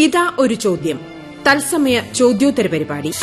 ഇതാ ഒരു ചോദ്യം തത്സമയ ചോദ്യോത്തര പരിപാടി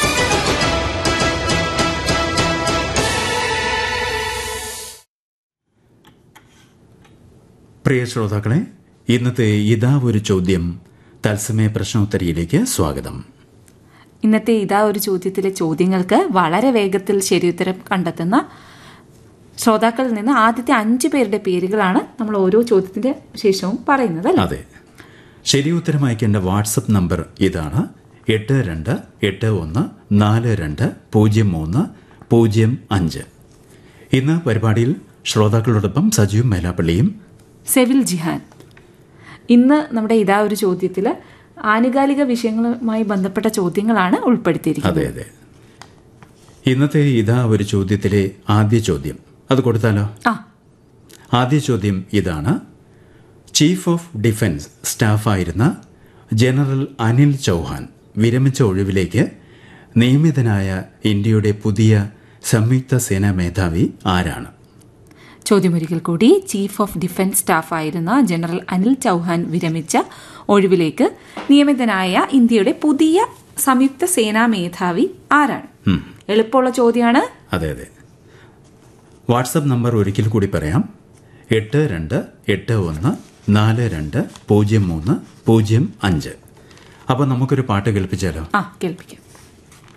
പ്രിയ ശ്രോതാക്കളെ ഇന്നത്തെ ഇതാ ഒരു ചോദ്യം തത്സമയ പ്രശ്നോത്തരിയിലേക്ക് സ്വാഗതം ഇന്നത്തെ ഇതാ ഒരു ചോദ്യത്തിലെ ചോദ്യങ്ങൾക്ക് വളരെ വേഗത്തിൽ ശരിയുത്തരം കണ്ടെത്തുന്ന ശ്രോതാക്കളിൽ നിന്ന് ആദ്യത്തെ അഞ്ചു പേരുടെ പേരുകളാണ് നമ്മൾ ഓരോ ചോദ്യത്തിന്റെ ശേഷവും പറയുന്നത് അല്ലേ അതെ ശരി ഉത്തരം അയക്കേണ്ട വാട്സപ്പ് നമ്പർ ഇതാണ് എട്ട് രണ്ട് എട്ട് ഒന്ന് നാല് രണ്ട് പൂജ്യം മൂന്ന് പൂജ്യം അഞ്ച് ഇന്ന് പരിപാടിയിൽ ശ്രോതാക്കളോടൊപ്പം സജീവ് മേലാപ്പള്ളിയും സെവിൽ ജിഹാൻ ഇന്ന് നമ്മുടെ ഇതാ ഒരു ചോദ്യത്തിൽ ആനുകാലിക വിഷയങ്ങളുമായി ബന്ധപ്പെട്ട ചോദ്യങ്ങളാണ് ഉൾപ്പെടുത്തിയിരിക്കുന്നത് അതെ അതെ ഇന്നത്തെ ഇതാ ഒരു ചോദ്യത്തിലെ ആദ്യ ചോദ്യം അത് കൊടുത്താലോ ആ ആദ്യ ചോദ്യം ഇതാണ് ചീഫ് ഓഫ് ഡിഫൻസ് സ്റ്റാഫായിരുന്ന ജനറൽ അനിൽ ചൗഹാൻ വിരമിച്ച ഒഴിവിലേക്ക് നിയമിതനായ ഇന്ത്യയുടെ പുതിയ സംയുക്ത സേനാ മേധാവി ആരാണ് ചോദ്യമൊരിക്കൽ കൂടി ചീഫ് ഓഫ് ഡിഫൻസ് സ്റ്റാഫായിരുന്ന ജനറൽ അനിൽ ചൌഹാൻ വിരമിച്ച ഒഴിവിലേക്ക് നിയമിതനായ ഇന്ത്യയുടെ പുതിയ സംയുക്ത സേനാ മേധാവി ആരാണ് ഉം, എളുപ്പമുള്ള ചോദ്യമാണ് അതെ അതെ വാട്സപ്പ് നമ്പർ ഒരിക്കൽ കൂടി പറയാം എട്ട് രണ്ട് എട്ട് ഒന്ന് നാല് രണ്ട് പൂജ്യം മൂന്ന് പൂജ്യം അഞ്ച് അപ്പോൾ നമുക്കൊരു പാട്ട് കേൾപ്പിച്ചാലോ ആ കേൾപ്പിക്കാം